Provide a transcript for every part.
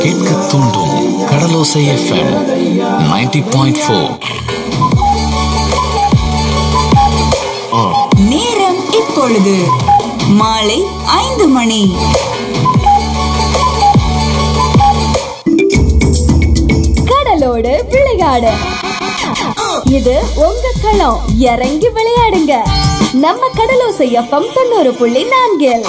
கேட்க தூண்டும் கடலோசை FM 90.4 point four நேரம் இப்பொழுது மாலை ஐந்து மணி கடலோடு விளையாடு இது உங்க களம் இறங்கி விளையாடுங்க நம்ம கடலோசை எஃப்எம் தொண்ணூறு புள்ளி நான்கில்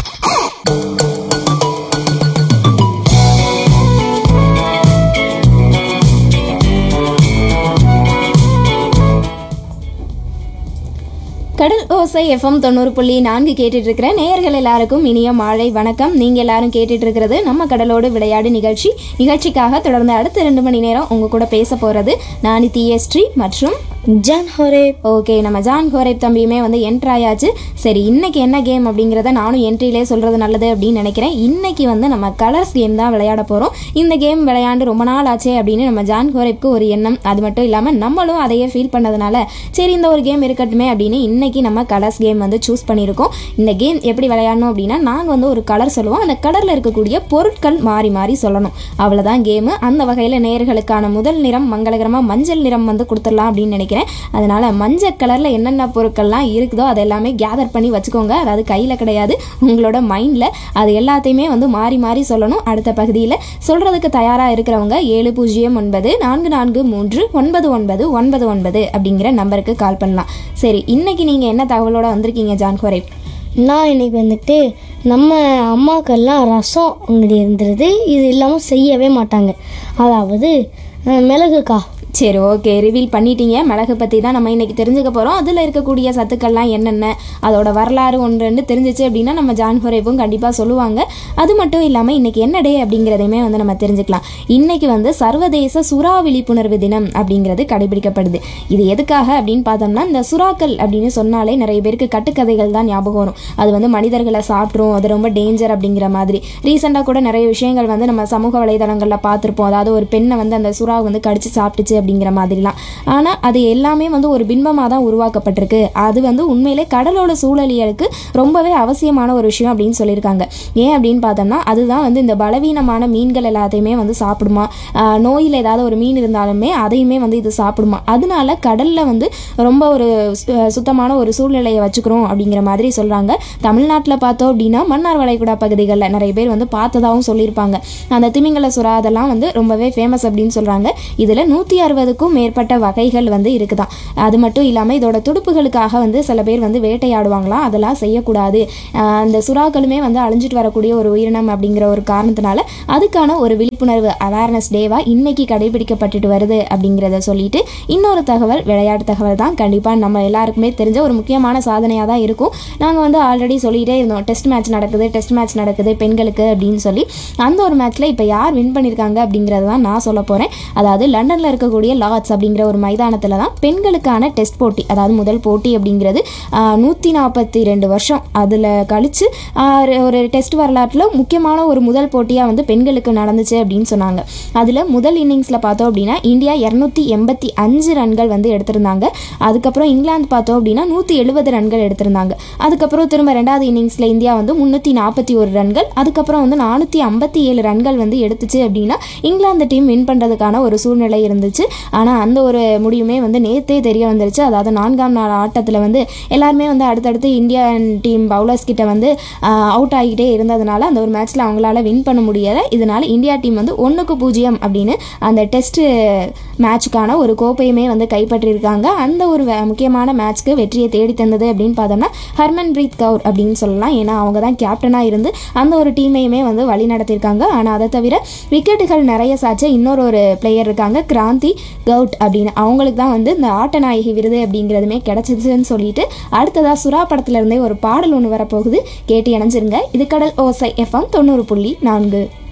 கடல் ஓசை எஃப்எம் தொண்ணூறு புள்ளி நான்கு கேட்டுட்டு இருக்கிற நேயர்கள் எல்லாருக்கும் இனிய மாலை வணக்கம் நீங்க எல்லாரும் கேட்டுட்டு இருக்கிறது நம்ம கடலோடு விளையாடு நிகழ்ச்சி நிகழ்ச்சிக்காக தொடர்ந்து அடுத்த ரெண்டு மணி நேரம் உங்க கூட பேச போறது நானி தியஸ்ரீ மற்றும் ஜான் ஹோரேப் ஓகே நம்ம ஜான் ஹோரேப் தம்பியுமே வந்து என்ட்ரு ஆயாச்சு சரி இன்னைக்கு என்ன கேம் அப்படிங்கிறத நானும் என்ட்ரிலே சொல்கிறது நல்லது அப்படின்னு நினைக்கிறேன் இன்னைக்கு வந்து நம்ம கலர்ஸ் கேம் தான் விளையாட போகிறோம் இந்த கேம் விளையாண்டு ரொம்ப நாள் ஆச்சே அப்படின்னு நம்ம ஜான் ஹோரேப்க்கு ஒரு எண்ணம் அது மட்டும் இல்லாமல் நம்மளும் அதையே ஃபீல் பண்ணதுனால சரி இந்த ஒரு கேம் இருக்கட்டுமே அப்படின்னு இன்னைக்கு நம்ம கலர்ஸ் கேம் வந்து சூஸ் பண்ணியிருக்கோம் இந்த கேம் எப்படி விளையாடணும் அப்படின்னா நாங்கள் வந்து ஒரு கலர் சொல்லுவோம் அந்த கலரில் இருக்கக்கூடிய பொருட்கள் மாறி மாறி சொல்லணும் அவ்வளோதான் கேமு அந்த வகையில் நேயர்களுக்கான முதல் நிறம் மங்களகரமாக மஞ்சள் நிறம் வந்து கொடுத்துடலாம் அப்படின்னு நினைக்கிறேன் அதனால மஞ்சள் கலரில் என்னென்ன பொருட்கள்லாம் இருக்குதோ அதை எல்லாமே கேதர் பண்ணி வச்சுக்கோங்க அதாவது கையில் கிடையாது உங்களோட மைண்டில் அது எல்லாத்தையுமே வந்து மாறி மாறி சொல்லணும் அடுத்த பகுதியில் சொல்கிறதுக்கு தயாராக இருக்கிறவங்க ஏழு பூஜ்ஜியம் ஒன்பது நான்கு நான்கு மூன்று ஒன்பது ஒன்பது ஒன்பது ஒன்பது அப்படிங்கிற நம்பருக்கு கால் பண்ணலாம் சரி இன்னைக்கு நீங்கள் என்ன தகவலோட வந்திருக்கீங்க ஜான் ஹோரேப் நான் இன்னைக்கு வந்துட்டு நம்ம அம்மாக்கெல்லாம் ரசம் அங்கடி இருந்துருது இது இல்லாமல் செய்யவே மாட்டாங்க அதாவது அஹ், மிளகுக்கா சரி ஓகே ரிவீல் பண்ணிட்டீங்க மிளகு பற்றி தான் நம்ம இன்னைக்கு தெரிஞ்சுக்க போகிறோம் அதில் இருக்கக்கூடிய சத்துக்கள்லாம் என்னென்ன அதோட வரலாறு ஒன்று ரெண்டு தெரிஞ்சிச்சு அப்படின்னா நம்ம ஜான் ஹொரேப்பும் கண்டிப்பாக சொல்லுவாங்க அது மட்டும் இல்லாமல் இன்னைக்கு என்ன டே அப்படிங்கிறதையுமே வந்து நம்ம தெரிஞ்சுக்கலாம் இன்னைக்கு வந்து சர்வதேச சுறா விழிப்புணர்வு தினம் அப்படிங்கிறது கடைபிடிக்கப்படுது இது எதுக்காக அப்படின்னு பார்த்தோம்னா இந்த சுறாக்கள் அப்படின்னு சொன்னாலே நிறைய பேருக்கு கட்டுக்கதைகள் தான் ஞாபகம் வரும் அது வந்து மனிதர்களை சாப்பிட்ரும் அது ரொம்ப டேஞ்சர் அப்படிங்கிற மாதிரி ரீசெண்டாக கூட நிறைய விஷயங்கள் வந்து நம்ம சமூக வலைதளங்களில் பார்த்துருப்போம் அதாவது ஒரு பெண்ணை வந்து அந்த சுறா வந்து கடிச்சு சாப்பிட்டுச்சு அப்படிங்கிற மாதிரிலாம் ஆனால் அது எல்லாமே வந்து ஒரு பின்பமாக தான் உருவாக்கப்பட்டிருக்கு அது வந்து உண்மையிலே கடலோட சூழலியலுக்கு ரொம்பவே அவசியமான ஒரு விஷயம் அப்படின்னு சொல்லியிருக்காங்க ஏன் அப்படின்னு பார்த்தோம்னா அதுதான் வந்து இந்த பலவீனமான மீன்கள் எல்லாத்தையுமே வந்து சாப்பிடுமா ஆஹ் நோயில் ஏதாவது ஒரு மீன் இருந்தாலுமே அதையுமே வந்து இது சாப்பிடுமா அதனால கடலில் வந்து ரொம்ப ஒரு சு- சுத்தமான ஒரு சூழ்நிலையை வச்சுக்கிறோம் அப்படிங்கிற மாதிரி சொல்கிறாங்க தமிழ்நாட்டில் பார்த்தோம் அப்படின்னா மன்னார் வளைகுடா பகுதிகளில் நிறைய பேர் வந்து பார்த்ததாகவும் சொல்லியிருப்பாங்க அந்த திமிங்கல சுறா அதெல்லாம் வந்து ரொம்பவே ஃபேமஸ் அப்படின்னு சொல்கிறாங்க இதில் நூற்றி அறுபதுக்கும் மேற்பட்ட வகைகள் வந்து இருக்குதாம் அது மட்டும் இல்லாமல் இதோட துடுப்புகளுக்காக வந்து சில பேர் வந்து வேட்டையாடுவாங்களாம் அதெல்லாம் செய்யக்கூடாது ஆஹ் அந்த சுறாக்களுமே வந்து அழிஞ்சிட்டு வரக்கூடிய ஒரு உயிரினம் அப்படிங்கிற ஒரு காரணத்தினால அதுக்கான ஒரு விழிப்புணர்வு அவேர்னஸ் டேவாக இன்னைக்கு கடைபிடிக்கப்பட்டுட்டு வருது அப்படிங்கிறத சொல்லிட்டு இன்னொரு தகவல் விளையாட்டு தகவல் தான் கண்டிப்பாக நம்ம எல்லாருக்குமே தெரிஞ்ச ஒரு முக்கியமான சாதனையாக தான் இருக்கும் நாங்கள் வந்து ஆல்ரெடி சொல்லிகிட்டே இருந்தோம் டெஸ்ட் மேட்ச் நடக்குது டெஸ்ட் மேட்ச் நடக்குது பெண்களுக்கு அப்படின்னு சொல்லி அந்த ஒரு மேட்ச்சில் இப்போ யார் வின் பண்ணியிருக்காங்க அப்படிங்கிறத தான் நான் சொல்ல போகிறேன் அதாவது லண்டனில் இருக்கக்கூடிய லார்ட்ஸ் அப்படிங்கிற ஒரு மைதானத்தில் தான் பெண்களுக்கான டெஸ்ட் போட்டி அதாவது முதல் போட்டி அப்படிங்கிறது நூற்றி நாற்பத்தி ரெண்டு வருஷம் அதில் கழித்து ஒரு டெஸ்ட் வரலாற்றில் முக்கியமான ஒரு முதல் போட்டியாக வந்து பெண்களுக்கு நடந்துச்சு அப்படின்னு சொன்னாங்க அதில் முதல் இன்னிங்ஸில் பார்த்தோம் அப்படின்னா இந்தியா இரநூத்தி எண்பத்தி அஞ்சு ரன்கள் வந்து எடுத்திருந்தாங்க அதுக்கப்புறம் இங்கிலாந்து பார்த்தோம் அப்படின்னா நூற்றி எழுபது ரன்கள் எடுத்திருந்தாங்க அதுக்கப்புறம் திரும்ப ரெண்டாவது இன்னிங்ஸில் இந்தியா வந்து முந்நூற்றி நாற்பத்தி ஒரு ரன்கள் அதுக்கப்புறம் வந்து நானூற்றி ஐம்பத்தி ஏழு ரன்கள் வந்து எடுத்துச்சு அப்படின்னா இங்கிலாந்து டீம் வின் பண்ணுறதுக்கான ஒரு சூழ்நிலை இருந்துச்சு ஆனால் அந்த ஒரு முடிவுமே வந்து நேத்தே தெரிய வந்துருச்சு அதாவது நான்காம் நாள் ஆட்டத்தில் வந்து எல்லாருமே வந்து அடுத்தடுத்து இந்தியன் டீம் பவுலர்ஸ் கிட்ட வந்து அவுட் ஆகிட்டே இருந்ததுனால அந்த ஒரு மேட்ச்சில் அவங்களால வின் பண்ண முடியலை இதனால இந்தியா டீம் வந்து ஒன்றுக்கு பூஜ்ஜியம் அப்படின்னு அந்த டெஸ்ட் மேட்சுக்கான ஒரு கோப்பையுமே வந்து கைப்பற்றியிருக்காங்க அந்த ஒரு வே- முக்கியமான மேட்ச்க்கு வெற்றியை தேடி தந்தது அப்படின்னு பார்த்தோம்னா ஹர்மன் பிரீத் கவுர் அப்படின்னு சொல்லலாம் ஏன்னா அவங்க தான் கேப்டனாக இருந்து அந்த ஒரு டீமையுமே வந்து வழி நடத்தியிருக்காங்க ஆனால் அதை தவிர விக்கெட்டுகள் நிறைய சாச்ச இன்னொரு ஒரு பிளேயர் இருக்காங்க கிராந்தி கவுட் அப்படின்னு அவங்களுக்கு தான் வந்து இந்த ஆட்ட நாயகி விருது அப்படிங்கிறதுமே கிடைச்சிதுன்னு சொல்லிட்டு அடுத்ததாக சுறா படத்துல இருந்தே ஒரு பாடல் ஒன்று வரப்போகுது கேட்டு இணைஞ்சிருங்க இது கடல் ஓசை எஃப்எம் தொண்ணூறு புள்ளி நான்கு